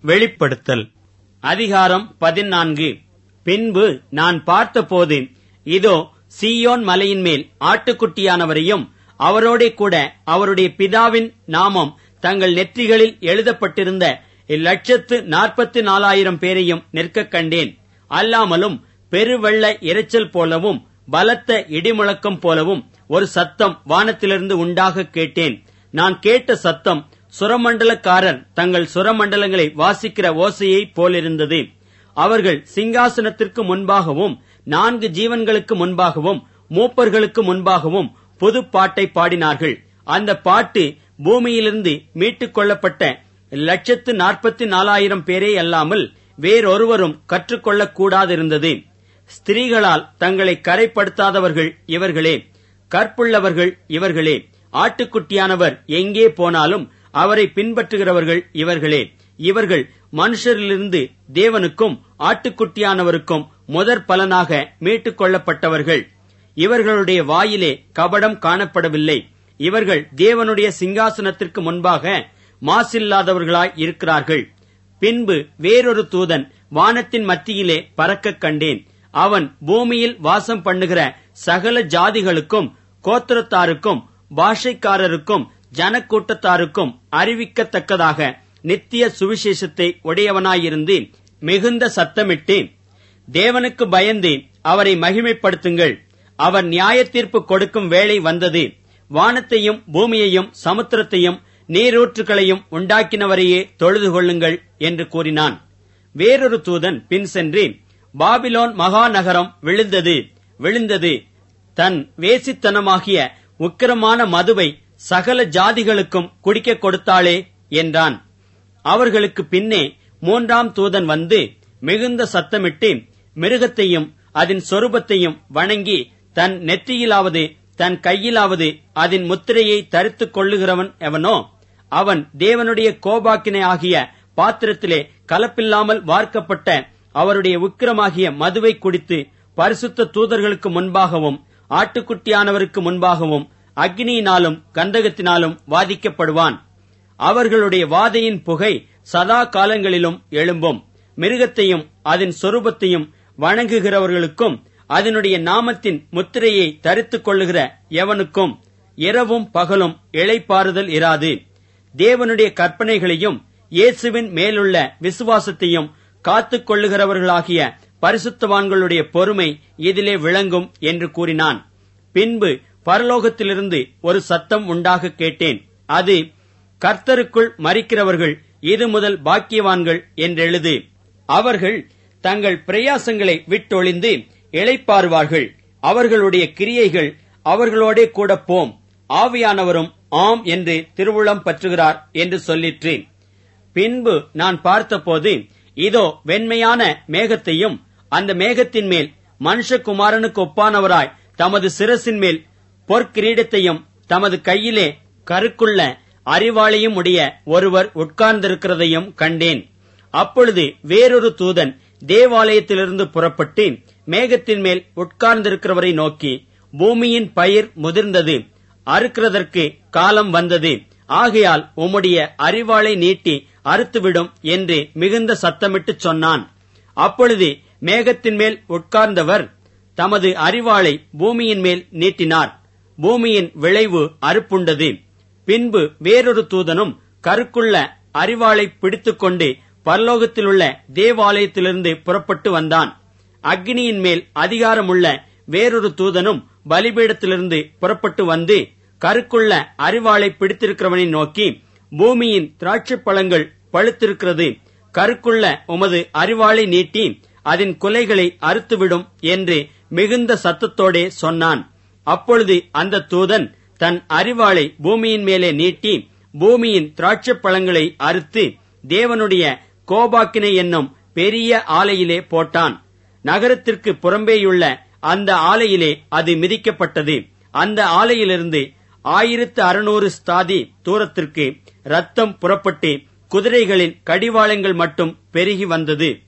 வெளிப்படுத்தல் அதிகாரம் பதினான்கு பின்பு நான் பார்த்தபோது இதோ சீயோன் மலையின் மேல் ஆட்டுக்குட்டியானவரையும் அவரோடே கூட அவருடைய பிதாவின் நாமம் தங்கள் நெற்றிகளில் எழுதப்பட்டிருந்த இலட்சத்து நாற்பத்தி நாலாயிரம் பேரையும் நிற்கக் கண்டேன் அல்லாமலும் பெருவெள்ள இரைச்சல் போலவும் பலத்த இடிமுழக்கம் போலவும் ஒரு சத்தம் வானத்திலிருந்து உண்டாக கேட்டேன் நான் கேட்ட சத்தம் சுரமண்டலக்காரர் தங்கள் சுரமண்டலங்களை வாசிக்கிற ஓசையைப் போலிருந்தது அவர்கள் சிங்காசனத்திற்கு முன்பாகவும் நான்கு ஜீவன்களுக்கு முன்பாகவும் மூப்பர்களுக்கு முன்பாகவும் புது பாட்டை பாடினார்கள் அந்த பாட்டு பூமியிலிருந்து மீட்டுக் கொள்ளப்பட்ட லட்சத்து நாற்பத்தி நாலாயிரம் பேரே அல்லாமல் வேறொருவரும் கற்றுக்கொள்ளக் கூடாதிருந்தது ஸ்திரீகளால் தங்களை கரைப்படுத்தாதவர்கள் இவர்களே கற்புள்ளவர்கள் இவர்களே ஆட்டுக்குட்டியானவர் எங்கே போனாலும் அவரை பின்பற்றுகிறவர்கள் இவர்களே இவர்கள் மனுஷரிலிருந்து தேவனுக்கும் ஆட்டுக்குட்டியானவருக்கும் முதற் பலனாக மீட்டுக் கொள்ளப்பட்டவர்கள் இவர்களுடைய வாயிலே கபடம் காணப்படவில்லை இவர்கள் தேவனுடைய சிங்காசனத்திற்கு முன்பாக மாசில்லாதவர்களாய் இருக்கிறார்கள் பின்பு வேறொரு தூதன் வானத்தின் மத்தியிலே பறக்கக் கண்டேன் அவன் பூமியில் வாசம் பண்ணுகிற சகல ஜாதிகளுக்கும் கோத்திரத்தாருக்கும் பாஷைக்காரருக்கும் ஜனக்கூட்டத்தாருக்கும் அறிவிக்கத்தக்கதாக நித்திய சுவிசேஷத்தை உடையவனாயிருந்து மிகுந்த சத்தமிட்டு தேவனுக்கு பயந்து அவரை மகிமைப்படுத்துங்கள் அவர் நியாய தீர்ப்பு கொடுக்கும் வேளை வந்தது வானத்தையும் பூமியையும் சமுத்திரத்தையும் நீரூற்றுகளையும் உண்டாக்கினவரையே தொழுது கொள்ளுங்கள் என்று கூறினான் வேறொரு தூதன் பின் சென்று பாபிலோன் மகாநகரம் விழுந்தது விழுந்தது தன் வேசித்தனமாகிய உக்கிரமான மதுவை சகல ஜாதிகளுக்கும் குடிக்க கொடுத்தாளே என்றான் அவர்களுக்கு பின்னே மூன்றாம் தூதன் வந்து மிகுந்த சத்தமிட்டு மிருகத்தையும் அதன் சொரூபத்தையும் வணங்கி தன் நெற்றியிலாவது தன் கையிலாவது அதன் முத்திரையை தரித்துக் கொள்ளுகிறவன் எவனோ அவன் தேவனுடைய கோபாக்கினை ஆகிய பாத்திரத்திலே கலப்பில்லாமல் வார்க்கப்பட்ட அவருடைய உக்கிரமாகிய மதுவை குடித்து பரிசுத்த தூதர்களுக்கு முன்பாகவும் ஆட்டுக்குட்டியானவருக்கு முன்பாகவும் அக்னியினாலும் கந்தகத்தினாலும் வாதிக்கப்படுவான் அவர்களுடைய வாதையின் புகை சதா காலங்களிலும் எழும்பும் மிருகத்தையும் அதன் சொரூபத்தையும் வணங்குகிறவர்களுக்கும் அதனுடைய நாமத்தின் முத்திரையை தரித்துக் கொள்ளுகிற எவனுக்கும் இரவும் பகலும் இளைப்பாறுதல் இராது தேவனுடைய கற்பனைகளையும் இயேசுவின் மேலுள்ள விசுவாசத்தையும் காத்துக் கொள்ளுகிறவர்களாகிய பரிசுத்தவான்களுடைய பொறுமை இதிலே விளங்கும் என்று கூறினான் பின்பு பரலோகத்திலிருந்து ஒரு சத்தம் உண்டாக கேட்டேன் அது கர்த்தருக்குள் மறிக்கிறவர்கள் இது முதல் பாக்கியவான்கள் என்றெழுது அவர்கள் தங்கள் பிரயாசங்களை விட்டொழிந்து இளைப்பாறுவார்கள் அவர்களுடைய கிரியைகள் அவர்களோடே கூட போம் ஆவியானவரும் ஆம் என்று திருவுளம் பற்றுகிறார் என்று சொல்லிற்று பின்பு நான் பார்த்தபோது இதோ வெண்மையான மேகத்தையும் அந்த மேகத்தின் மேல் மனுஷகுமாரனுக்கு ஒப்பானவராய் தமது சிரசின் மேல் பொற்கிரீடத்தையும் தமது கையிலே கருக்குள்ள அறிவாளையும் உடைய ஒருவர் உட்கார்ந்திருக்கிறதையும் கண்டேன் அப்பொழுது வேறொரு தூதன் தேவாலயத்திலிருந்து புறப்பட்டு மேகத்தின் மேல் உட்கார்ந்திருக்கிறவரை நோக்கி பூமியின் பயிர் முதிர்ந்தது அறுக்கிறதற்கு காலம் வந்தது ஆகையால் உம்முடைய அறிவாளை நீட்டி அறுத்துவிடும் என்று மிகுந்த சத்தமிட்டுச் சொன்னான் அப்பொழுது மேகத்தின் மேல் உட்கார்ந்தவர் தமது அறிவாளை பூமியின் மேல் நீட்டினார் பூமியின் விளைவு அறுப்புண்டது பின்பு வேறொரு தூதனும் கருக்குள்ள அறிவாளை பிடித்துக்கொண்டு பரலோகத்திலுள்ள தேவாலயத்திலிருந்து புறப்பட்டு வந்தான் அக்னியின் மேல் அதிகாரமுள்ள வேறொரு தூதனும் பலிபீடத்திலிருந்து புறப்பட்டு வந்து கருக்குள்ள அறிவாளை பிடித்திருக்கிறவனை நோக்கி பூமியின் திராட்சைப் பழங்கள் பழுத்திருக்கிறது கருக்குள்ள உமது அறிவாளை நீட்டி அதன் குலைகளை அறுத்துவிடும் என்று மிகுந்த சத்தத்தோடே சொன்னான் அப்பொழுது அந்த தூதன் தன் அறிவாளை பூமியின் மேலே நீட்டி பூமியின் திராட்சைப் பழங்களை அறுத்து தேவனுடைய கோபாக்கினை என்னும் பெரிய ஆலையிலே போட்டான் நகரத்திற்கு புறம்பேயுள்ள அந்த ஆலையிலே அது மிதிக்கப்பட்டது அந்த ஆலையிலிருந்து ஆயிரத்து அறுநூறு ஸ்தாதி தூரத்திற்கு ரத்தம் புறப்பட்டு குதிரைகளின் கடிவாளங்கள் மட்டும் பெருகி வந்தது